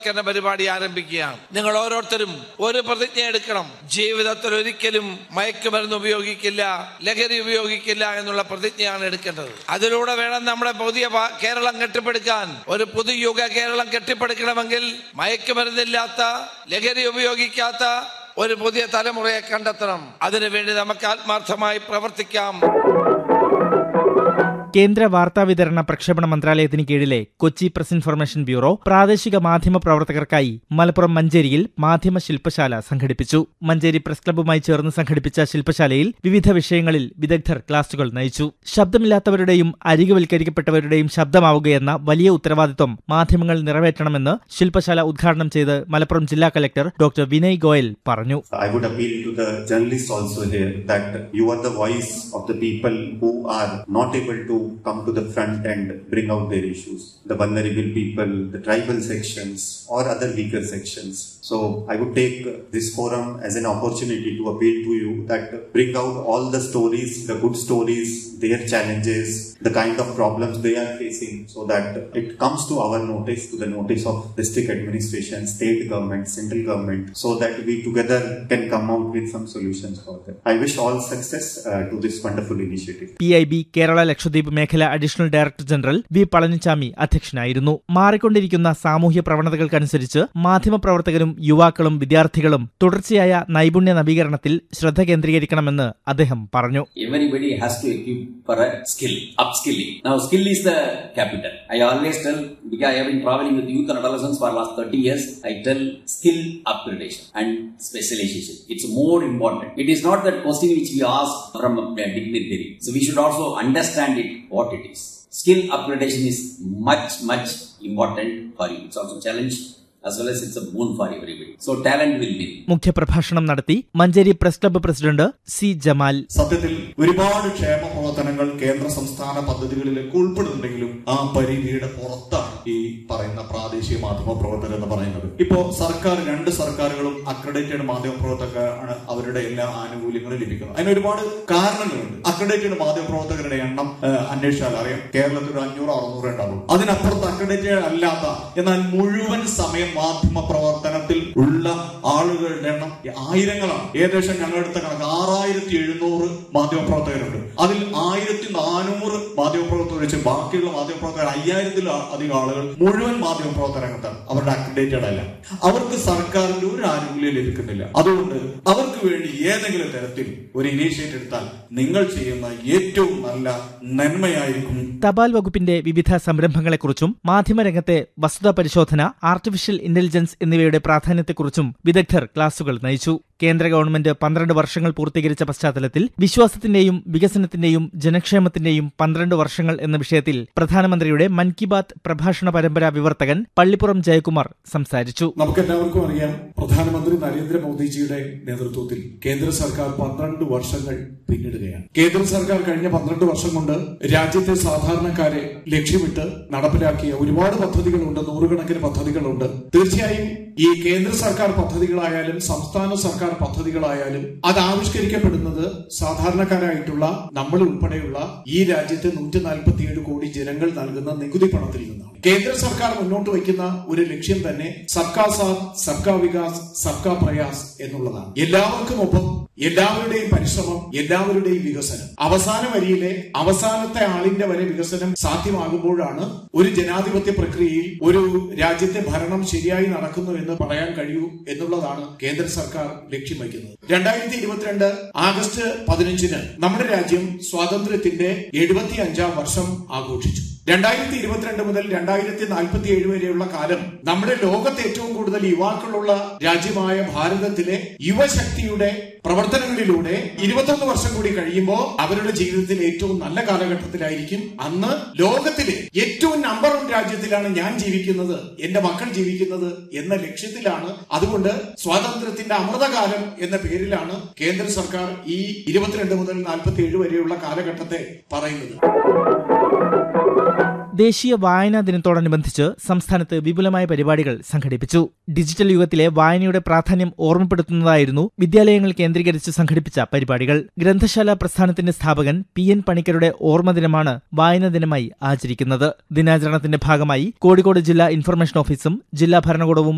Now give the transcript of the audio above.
എന്ന പരിപാടി ആരംഭിക്കുകയാണ് നിങ്ങൾ ഓരോരുത്തരും ഒരു പ്രതിജ്ഞ എടുക്കണം ജീവിതത്തിൽ ഒരിക്കലും മയക്കുമരുന്ന് ഉപയോഗിക്കില്ല ലഹരി ഉപയോഗിക്കില്ല എന്നുള്ള പ്രതിജ്ഞയാണ് എടുക്കേണ്ടത് അതിലൂടെ വേണം നമ്മുടെ പുതിയ ഭാ- കേരളം കെട്ടിപ്പടുക്കാൻ ഒരു പുതുയുഗ കേരളം കെട്ടിപ്പടുക്കണമെങ്കിൽ മയക്കുമരുന്നില്ലാത്ത ലഹരി ഉപയോഗിക്കാത്ത ഒരു പുതിയ തലമുറയെ കണ്ടെത്തണം അതിനുവേണ്ടി നമുക്ക് ആത്മാർത്ഥമായി പ്രവർത്തിക്കാം കേന്ദ്ര വാർത്താവിതരണ പ്രക്ഷേപണ മന്ത്രാലയത്തിന് കീഴിലെ കൊച്ചി പ്രസ് ഇൻഫർമേഷൻ ബ്യൂറോ പ്രാദേശിക മാധ്യമ പ്രവർത്തകർക്കായി മലപ്പുറം മഞ്ചേരിയിൽ മാധ്യമ ശില്പശാല സംഘടിപ്പിച്ചു മഞ്ചേരി പ്രസ് ക്ലബ്ബുമായി ചേർന്ന് സംഘടിപ്പിച്ച ശില്പശാലയിൽ വിവിധ വിഷയങ്ങളിൽ വിദഗ്ധർ ക്ലാസുകൾ നയിച്ചു ശബ്ദമില്ലാത്തവരുടെയും അരികുവൽക്കരിക്കപ്പെട്ടവരുടെയും ശബ്ദമാവുകയെന്ന വലിയ ഉത്തരവാദിത്വം മാധ്യമങ്ങൾ നിറവേറ്റണമെന്ന് ശില്പശാല ഉദ്ഘാടനം ചെയ്ത് മലപ്പുറം ജില്ലാ കലക്ടർ ഡോക്ടർ വിനയ് ഗോയൽ പറഞ്ഞു I would appeal to the journalists also here that you are the voice of the people who are not able to come to the front and bring out their issues. The vulnerable people, the tribal sections, or other weaker sections. So I would take this forum as an opportunity to appeal to you that bring out all the stories, the good stories, their challenges, the kind of problems they are facing, so that it comes to our notice, to the notice of district administration, state government, central government, so that we together can come out with some solutions for them. I wish all success uh, to this wonderful initiative. P I B Kerala Lakshadweep മേഖല additional director general V Palanichami അധ്യക്ഷനായിരുന്നു മാറിക്കൊണ്ടിരിക്കുന്ന സാമൂഹ്യ പ്രവണതകൾക്കനുസരിച്ച് മാധ്യമപ്രവർത്തകരും യുവാക്കളും വിദ്യാർത്ഥികളും തുടർച്ചയായ നൈപുണ്യ നവീകരണത്തിൽ ശ്രദ്ധ കേന്ദ്രീകരിക്കണമെന്ന് അദ്ദേഹം പറഞ്ഞു everybody has to equip for a skill, upskilling. Now, skill is the capital. I always tell, because I have been traveling with youth and adolescents for last 30 years, I tell skill upgradation and specialization. It's more important. It is not that question which we ask from a dignitary. So, we should also understand it, what it is. Skill upgradation is much, much important for you. It's also a challenge as well as it's a boon for everybody. So, talent will win. മുഖ്യപ്രഭാഷണം നടത്തി Manjeri press club president C Jamal സത്യത്തിൽ ഒരുപാട് ക്ഷേമ പ്രവർത്തനങ്ങൾ കേന്ദ്ര സംസ്ഥാന പദ്ധതികളിലേക്ക് ഉൾപ്പെടുന്നുണ്ടെങ്കിലും ആ പരിധിയുടെ പുറത്താണ് ഈ പറയുന്ന പ്രാദേശിക മാധ്യമ പ്രവർത്തകർ എന്ന് പറയുന്നത് ഇപ്പോ സർക്കാർ രണ്ട് സർക്കാരുകളും അക്രഡേറ്റഡ് മാധ്യമ പ്രവർത്തകരാണ് അവരുടെ എല്ലാ ആനുകൂല്യങ്ങളും ലഭിക്കുന്നത് അതിന് ഒരുപാട് കാരണങ്ങളുണ്ട് അക്രഡേറ്റഡ് മാധ്യമ പ്രവർത്തകരുടെ എണ്ണം ഏഹ്, അന്വേഷിച്ചാൽ അറിയാം കേരളത്തിൽ ഒരു അഞ്ഞൂറ് അറുന്നൂറ് ഉണ്ടാവും അതിനപ്പുറത്ത് അക്രഡേറ്റഡ് അല്ലാത്ത എന്നാൽ മുഴുവൻ സമയം മാധ്യമ പ്രവർത്തനത്തിൽ ഉള്ള ആളുകളുടെ എണ്ണം ആയിരങ്ങളാണ് ഏകദേശം ഞങ്ങളുടെ അടുത്ത കണക്ക് ആറായിരത്തി എഴുന്നൂറ് മാധ്യമ പ്രവർത്തകരുണ്ട് അതിൽ ആയിരത്തി നാനൂറ് മാധ്യമ പ്രവർത്തകർ വെച്ച് ബാക്കിയുള്ള മാധ്യമ പ്രവർത്തകർ അയ്യായിരത്തിൽ അധികം ആളുകൾ മുഴുവൻ മാധ്യമ പ്രവർത്തനത്താണ് അവരുടെ അക്രഡേറ്റഡ് അല്ല അവർക്ക് സർക്കാരിന്റെ ഒരു ആനുകൂല്യം ലഭിക്കുന്നില്ല അതുകൊണ്ട് അവർക്ക് വേണ്ടി ഏതെങ്കിലും തരത്തിൽ ഒരു ഇനീഷ്യേറ്റീവ് എടുത്താൽ നിങ്ങൾ ചെയ്യുന്ന ഏറ്റവും നല്ല നന്മയായിരിക്കും തപാൽ വകുപ്പിന്റെ വിവിധ സംരംഭങ്ങളെക്കുറിച്ചും മാധ്യമരംഗത്തെ വസ്തുതാ പരിശോധന ആർട്ടിഫിഷ്യൽ ഇന്റലിജൻസ് എന്നിവയുടെ പ്രാധാന്യത്തെക്കുറിച്ചും വിദഗ്ധർ ക്ലാസുകൾ നയിച്ചു കേന്ദ്ര ഗവൺമെന്റ് പന്ത്രണ്ട് വർഷങ്ങൾ പൂർത്തീകരിച്ച പശ്ചാത്തലത്തിൽ വിശ്വാസത്തിന്റെയും വികസനത്തിന്റെയും ജനക്ഷേമത്തിന്റെയും പന്ത്രണ്ട് വർഷങ്ങൾ എന്ന വിഷയത്തിൽ പ്രധാനമന്ത്രിയുടെ മൻ കി ബാത് പ്രഭാഷണ പരമ്പര വിവർത്തകൻ പള്ളിപ്പുറം ജയകുമാർ സംസാരിച്ചു നമുക്കെല്ലാവർക്കും അറിയാം പ്രധാനമന്ത്രി നരേന്ദ്രമോദിജിയുടെ നേതൃത്വത്തിൽ കേന്ദ്ര സർക്കാർ പന്ത്രണ്ട് വർഷങ്ങൾ പിന്നിടുകയാണ് കേന്ദ്ര സർക്കാർ കഴിഞ്ഞ പന്ത്രണ്ട് വർഷം കൊണ്ട് രാജ്യത്തെ സാധാരണക്കാരെ ലക്ഷ്യമിട്ട് നടപ്പിലാക്കിയ ഒരുപാട് പദ്ധതികളുണ്ട് നൂറുകണക്കിന് പദ്ധതികളുണ്ട് തീർച്ചയായും ഈ കേന്ദ്ര സർക്കാർ പദ്ധതികളായാലും സംസ്ഥാന സർക്കാർ പദ്ധതികളായാലും അത് ആവിഷ്കരിക്കപ്പെടുന്നത് സാധാരണക്കാരായിട്ടുള്ള നമ്മൾ ഉൾപ്പെടെയുള്ള ഈ രാജ്യത്തെ നൂറ്റി നാൽപ്പത്തിയേഴ് കോടി ജനങ്ങൾ നൽകുന്ന നികുതി പണത്തിൽ നിന്നാണ് കേന്ദ്ര സർക്കാർ മുന്നോട്ട് വയ്ക്കുന്ന ഒരു ലക്ഷ്യം തന്നെ സബ്കാ സാത്ത് സബ്കാ വികാസ് സബ്കാ പ്രയാസ് എന്നുള്ളതാണ് എല്ലാവർക്കും ഒപ്പം എല്ലാവരുടെയും പരിശ്രമം എല്ലാവരുടെയും വികസനം അവസാന വരിയിലെ അവസാനത്തെ ആളിന്റെ വരെ വികസനം സാധ്യമാകുമ്പോഴാണ് ഒരു ജനാധിപത്യ പ്രക്രിയയിൽ ഒരു രാജ്യത്തെ ഭരണം ശരിയായി നടക്കുന്നു എന്ന് പറയാൻ കഴിയൂ എന്നുള്ളതാണ് കേന്ദ്ര സർക്കാർ ലക്ഷ്യം വയ്ക്കുന്നത് രണ്ടായിരത്തി ഇരുപത്തിരണ്ട് ആഗസ്റ്റ് പതിനഞ്ചിന് നമ്മുടെ രാജ്യം സ്വാതന്ത്ര്യത്തിന്റെ എഴുപത്തി അഞ്ചാം വർഷം ആഘോഷിച്ചു രണ്ടായിരത്തി ഇരുപത്തിരണ്ട് മുതൽ രണ്ടായിരത്തി നാൽപ്പത്തി ഏഴ് വരെയുള്ള കാലം നമ്മുടെ ലോകത്ത് ഏറ്റവും കൂടുതൽ യുവാക്കളുള്ള രാജ്യമായ ഭാരതത്തിലെ യുവശക്തിയുടെ പ്രവർത്തനങ്ങളിലൂടെ ഇരുപത്തൊന്ന് വർഷം കൂടി കഴിയുമ്പോൾ അവരുടെ ജീവിതത്തിൽ ഏറ്റവും നല്ല കാലഘട്ടത്തിലായിരിക്കും അന്ന് ലോകത്തിലെ ഏറ്റവും നമ്പർ വൺ രാജ്യത്തിലാണ് ഞാൻ ജീവിക്കുന്നത് എന്റെ മക്കൾ ജീവിക്കുന്നത് എന്ന ലക്ഷ്യത്തിലാണ് അതുകൊണ്ട് സ്വാതന്ത്ര്യത്തിന്റെ അമൃതകാലം എന്ന പേരിലാണ് കേന്ദ്ര സർക്കാർ ഈ ഇരുപത്തിരണ്ട് മുതൽ നാൽപ്പത്തി ഏഴ് വരെയുള്ള കാലഘട്ടത്തെ പറയുന്നത് ദേശീയ വായനാ ദിനത്തോടനുബന്ധിച്ച് സംസ്ഥാനത്ത് വിപുലമായ പരിപാടികൾ സംഘടിപ്പിച്ചു ഡിജിറ്റൽ യുഗത്തിലെ വായനയുടെ പ്രാധാന്യം ഓർമ്മപ്പെടുത്തുന്നതായിരുന്നു വിദ്യാലയങ്ങൾ കേന്ദ്രീകരിച്ച് സംഘടിപ്പിച്ച പരിപാടികൾ ഗ്രന്ഥശാല പ്രസ്ഥാനത്തിന്റെ സ്ഥാപകൻ പി എൻ പണിക്കരുടെ ഓർമ്മ ദിനമാണ് വായനാ ദിനമായി ആചരിക്കുന്നത് ദിനാചരണത്തിന്റെ ഭാഗമായി കോഴിക്കോട് ജില്ലാ ഇൻഫർമേഷൻ ഓഫീസും ജില്ലാ ഭരണകൂടവും